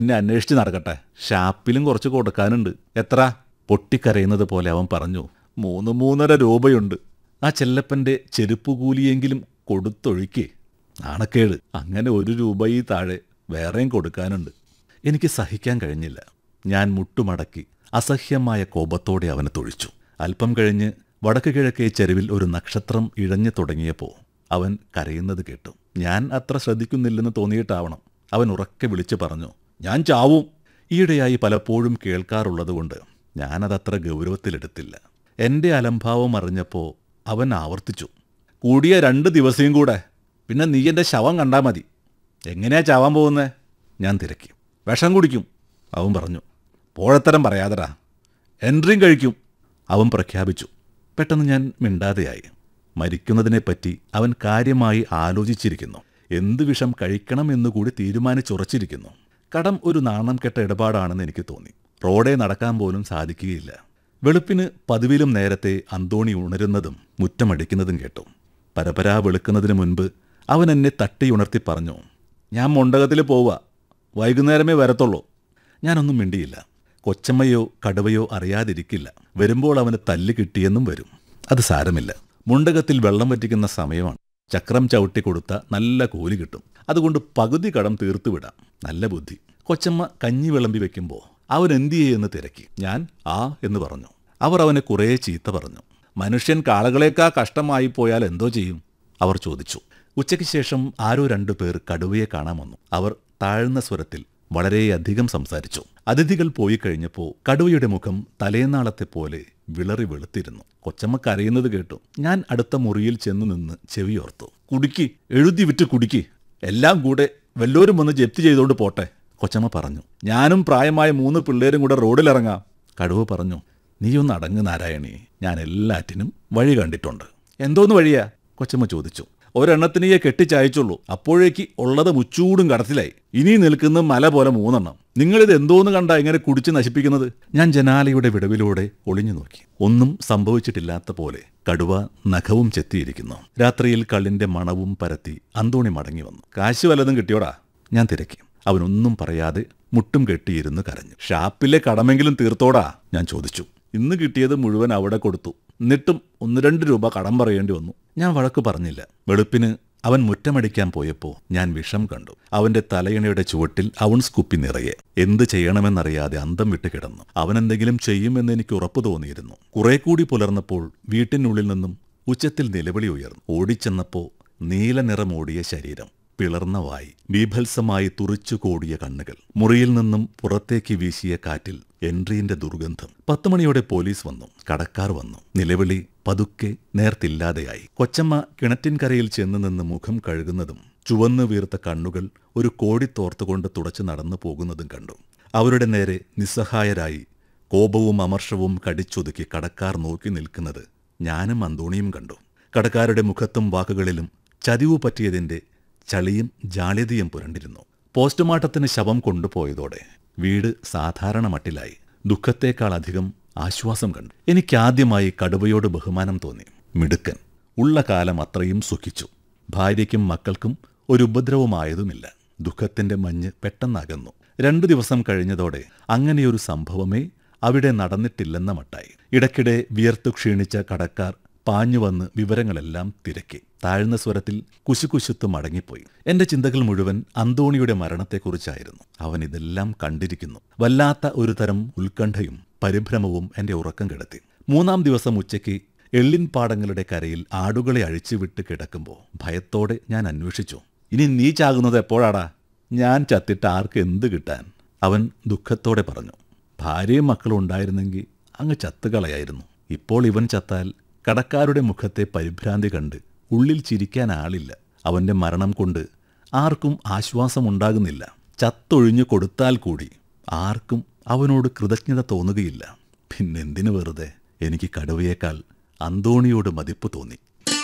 എന്നെ അന്വേഷിച്ച് നടക്കട്ടെ ഷാപ്പിലും കുറച്ച് കൊടുക്കാനുണ്ട് എത്ര പൊട്ടിക്കരയുന്നത് പോലെ അവൻ പറഞ്ഞു മൂന്ന് മൂന്നര രൂപയുണ്ട് ആ ചെല്ലപ്പൻ്റെ ചെരുപ്പ് കൂലിയെങ്കിലും കൊടുത്തൊഴുക്കേ നാണക്കേട് അങ്ങനെ ഒരു രൂപയി താഴെ വേറെയും കൊടുക്കാനുണ്ട് എനിക്ക് സഹിക്കാൻ കഴിഞ്ഞില്ല ഞാൻ മുട്ടുമടക്കി അസഹ്യമായ കോപത്തോടെ അവനെ തൊഴിച്ചു അല്പം കഴിഞ്ഞ് വടക്ക് കിഴക്കേ ചെരുവിൽ ഒരു നക്ഷത്രം ഇഴഞ്ഞു തുടങ്ങിയപ്പോൾ അവൻ കരയുന്നത് കേട്ടു ഞാൻ അത്ര ശ്രദ്ധിക്കുന്നില്ലെന്ന് തോന്നിയിട്ടാവണം അവൻ ഉറക്കെ വിളിച്ചു പറഞ്ഞു ഞാൻ ചാവും ഈയിടെയായി പലപ്പോഴും കേൾക്കാറുള്ളതുകൊണ്ട് ഞാനതത്ര ഗൗരവത്തിലെടുത്തില്ല എൻ്റെ അലംഭാവം അറിഞ്ഞപ്പോൾ അവൻ ആവർത്തിച്ചു കൂടിയ രണ്ട് ദിവസവും കൂടെ പിന്നെ നീ എൻ്റെ ശവം കണ്ടാൽ മതി എങ്ങനെയാ ചാവാൻ പോകുന്നേ ഞാൻ തിരക്കി വിഷം കുടിക്കും അവൻ പറഞ്ഞു പോഴത്തരം പറയാതടാ എൻട്രിയും കഴിക്കും അവൻ പ്രഖ്യാപിച്ചു പെട്ടെന്ന് ഞാൻ മിണ്ടാതെയായി മരിക്കുന്നതിനെപ്പറ്റി അവൻ കാര്യമായി ആലോചിച്ചിരിക്കുന്നു എന്ത് വിഷം കഴിക്കണം എന്നുകൂടി തീരുമാനിച്ചുറച്ചിരിക്കുന്നു കടം ഒരു നാണം കെട്ട ഇടപാടാണെന്ന് എനിക്ക് തോന്നി റോഡേ നടക്കാൻ പോലും സാധിക്കുകയില്ല വെളുപ്പിന് പതിവിലും നേരത്തെ അന്തോണി ഉണരുന്നതും മുറ്റമടിക്കുന്നതും കേട്ടു പരപരാ വെളുക്കുന്നതിന് മുൻപ് അവൻ എന്നെ തട്ടിയുണർത്തി പറഞ്ഞു ഞാൻ മൊണ്ടകത്തിൽ പോവുക വൈകുന്നേരമേ വരത്തുള്ളൂ ഞാനൊന്നും മിണ്ടിയില്ല കൊച്ചമ്മയോ കടുവയോ അറിയാതിരിക്കില്ല വരുമ്പോൾ അവന് തല്ല് കിട്ടിയെന്നും വരും അത് സാരമില്ല മുണ്ടകത്തിൽ വെള്ളം വറ്റിക്കുന്ന സമയമാണ് ചക്രം ചവിട്ടി കൊടുത്ത നല്ല കൂലി കിട്ടും അതുകൊണ്ട് പകുതി കടം തീർത്തുവിടാം നല്ല ബുദ്ധി കൊച്ചമ്മ കഞ്ഞി വിളമ്പി വെക്കുമ്പോൾ അവൻ എന്തു ചെയ്യുമെന്ന് തിരക്കി ഞാൻ ആ എന്ന് പറഞ്ഞു അവർ അവനെ കുറേ ചീത്ത പറഞ്ഞു മനുഷ്യൻ കാളകളേക്കാ കഷ്ടമായി പോയാൽ എന്തോ ചെയ്യും അവർ ചോദിച്ചു ഉച്ചയ്ക്ക് ശേഷം ആരോ രണ്ടു പേർ കടുവയെ കാണാൻ വന്നു അവർ താഴ്ന്ന സ്വരത്തിൽ വളരെയധികം സംസാരിച്ചു അതിഥികൾ പോയി കഴിഞ്ഞപ്പോൾ കടുവയുടെ മുഖം തലേനാളത്തെ പോലെ വിളറി വെളുത്തിരുന്നു കൊച്ചമ്മ കരയുന്നത് കേട്ടു ഞാൻ അടുത്ത മുറിയിൽ ചെന്ന് നിന്ന് ചെവിയോർത്തു കുടുക്കി എഴുതി വിറ്റ് കുടുക്കി എല്ലാം കൂടെ വല്ലോരും വന്ന് ജപ്തി ചെയ്തുകൊണ്ട് പോട്ടെ കൊച്ചമ്മ പറഞ്ഞു ഞാനും പ്രായമായ മൂന്ന് പിള്ളേരും കൂടെ റോഡിലിറങ്ങാം കടുവ പറഞ്ഞു നീയൊന്ന് അടങ്ങ് നാരായണി ഞാൻ എല്ലാറ്റിനും വഴി കണ്ടിട്ടുണ്ട് എന്തോന്ന് വഴിയാ കൊച്ചമ്മ ചോദിച്ചു ഒരെണ്ണത്തിനെയെ കെട്ടിച്ചയച്ചുള്ളൂ അപ്പോഴേക്ക് ഉള്ളത് മുച്ചൂടും കടത്തിലായി ഇനി നിൽക്കുന്ന മല പോലെ മൂന്നെണ്ണം നിങ്ങളിത് എന്തോന്ന് കണ്ട ഇങ്ങനെ കുടിച്ച് നശിപ്പിക്കുന്നത് ഞാൻ ജനാലയുടെ വിടവിലൂടെ ഒളിഞ്ഞു നോക്കി ഒന്നും സംഭവിച്ചിട്ടില്ലാത്ത പോലെ കടുവ നഖവും ചെത്തിയിരിക്കുന്നു രാത്രിയിൽ കള്ളിന്റെ മണവും പരത്തി അന്തോണി മടങ്ങി വന്നു കാശ് വല്ലതും കിട്ടിയോടാ ഞാൻ തിരക്കി അവനൊന്നും പറയാതെ മുട്ടും കെട്ടിയിരുന്ന് കരഞ്ഞു ഷാപ്പിലെ കടമെങ്കിലും തീർത്തോടാ ഞാൻ ചോദിച്ചു ഇന്ന് കിട്ടിയത് മുഴുവൻ അവിടെ കൊടുത്തു എന്നിട്ടും ഒന്ന് രണ്ട് രൂപ കടം പറയേണ്ടി വന്നു ഞാൻ വഴക്ക് പറഞ്ഞില്ല വെളുപ്പിന് അവൻ മുറ്റമടിക്കാൻ പോയപ്പോൾ ഞാൻ വിഷം കണ്ടു അവന്റെ തലയിണയുടെ ചുവട്ടിൽ ഔൺസ് കുപ്പി നിറയെ എന്ത് ചെയ്യണമെന്നറിയാതെ അന്തം വിട്ട് കിടന്നു അവനെന്തെങ്കിലും ചെയ്യുമെന്ന് എനിക്ക് ഉറപ്പു തോന്നിയിരുന്നു കുറെ കൂടി പുലർന്നപ്പോൾ വീട്ടിനുള്ളിൽ നിന്നും ഉച്ചത്തിൽ നിലവിളി ഉയർന്നു ഓടിച്ചെന്നപ്പോൾ നീല നിറമോടിയ ശരീരം പിളർന്ന വായി ബീഭത്സമായി തുറിച്ചു കോടിയ കണ്ണുകൾ മുറിയിൽ നിന്നും പുറത്തേക്ക് വീശിയ കാറ്റിൽ എൻട്രീന്റെ ദുർഗന്ധം പത്ത് മണിയോടെ പോലീസ് വന്നു കടക്കാർ വന്നു നിലവിളി പതുക്കെ നേർത്തില്ലാതെയായി കൊച്ചമ്മ കിണറ്റിൻകരയിൽ ചെന്ന് നിന്ന് മുഖം കഴുകുന്നതും ചുവന്നു വീർത്ത കണ്ണുകൾ ഒരു കോടിത്തോർത്തുകൊണ്ട് തുടച്ചു നടന്നു പോകുന്നതും കണ്ടു അവരുടെ നേരെ നിസ്സഹായരായി കോപവും അമർഷവും കടിച്ചൊതുക്കി കടക്കാർ നോക്കി നിൽക്കുന്നത് ഞാനും അന്തോണിയും കണ്ടു കടക്കാരുടെ മുഖത്തും വാക്കുകളിലും ചതിവു പറ്റിയതിന്റെ ചളിയും ജാള്യതയും പുരണ്ടിരുന്നു പോസ്റ്റ്മോർട്ടത്തിന് ശവം കൊണ്ടുപോയതോടെ വീട് സാധാരണ മട്ടിലായി ദുഃഖത്തേക്കാൾ അധികം ആശ്വാസം കണ്ടു എനിക്കാദ്യമായി കടുവയോട് ബഹുമാനം തോന്നി മിടുക്കൻ ഉള്ള കാലം അത്രയും സുഖിച്ചു ഭാര്യയ്ക്കും മക്കൾക്കും ഒരു ഉപദ്രവമായതുമില്ല ദുഃഖത്തിന്റെ മഞ്ഞ് പെട്ടെന്നകന്നു രണ്ടു ദിവസം കഴിഞ്ഞതോടെ അങ്ങനെയൊരു സംഭവമേ അവിടെ നടന്നിട്ടില്ലെന്ന മട്ടായി ഇടയ്ക്കിടെ വിയർത്തു ക്ഷീണിച്ച കടക്കാർ പാഞ്ഞുവന്ന് വിവരങ്ങളെല്ലാം തിരക്കി താഴ്ന്ന സ്വരത്തിൽ കുശുകുശുത്ത് മടങ്ങിപ്പോയി എന്റെ ചിന്തകൾ മുഴുവൻ അന്തോണിയുടെ മരണത്തെക്കുറിച്ചായിരുന്നു അവൻ ഇതെല്ലാം കണ്ടിരിക്കുന്നു വല്ലാത്ത ഒരു തരം ഉത്കണ്ഠയും പരിഭ്രമവും എന്റെ ഉറക്കം കിടത്തി മൂന്നാം ദിവസം ഉച്ചയ്ക്ക് എള്ളിൻ പാടങ്ങളുടെ കരയിൽ ആടുകളെ അഴിച്ചുവിട്ട് കിടക്കുമ്പോൾ ഭയത്തോടെ ഞാൻ അന്വേഷിച്ചു ഇനി നീ ചാകുന്നത് എപ്പോഴാടാ ഞാൻ ചത്തിട്ട് ആർക്ക് എന്ത് കിട്ടാൻ അവൻ ദുഃഖത്തോടെ പറഞ്ഞു ഭാര്യയും മക്കളും ഉണ്ടായിരുന്നെങ്കിൽ അങ്ങ് ചത്തുകളയായിരുന്നു ഇപ്പോൾ ഇവൻ ചത്താൽ കടക്കാരുടെ മുഖത്തെ പരിഭ്രാന്തി കണ്ട് ഉള്ളിൽ ചിരിക്കാൻ ആളില്ല അവന്റെ മരണം കൊണ്ട് ആർക്കും ആശ്വാസമുണ്ടാകുന്നില്ല ചത്തൊഴിഞ്ഞു കൊടുത്താൽ കൂടി ആർക്കും അവനോട് കൃതജ്ഞത തോന്നുകയില്ല പിന്നെന്തിനു വെറുതെ എനിക്ക് കടുവയേക്കാൾ അന്തോണിയോട് മതിപ്പ് തോന്നി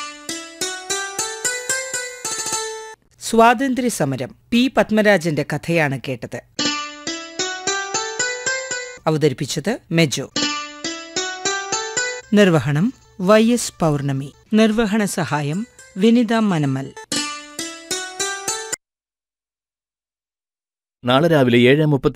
സ്വാതന്ത്ര്യ സമരം പി പത്മരാജന്റെ കഥയാണ് കേട്ടത് അവതരിപ്പിച്ചത് മെജോ നിർവഹണം വൈ എസ് പൗർണമി നിർവഹണ സഹായം വിനിത മനമൽ നാളെ രാവിലെ ഏഴ് മുപ്പത്തി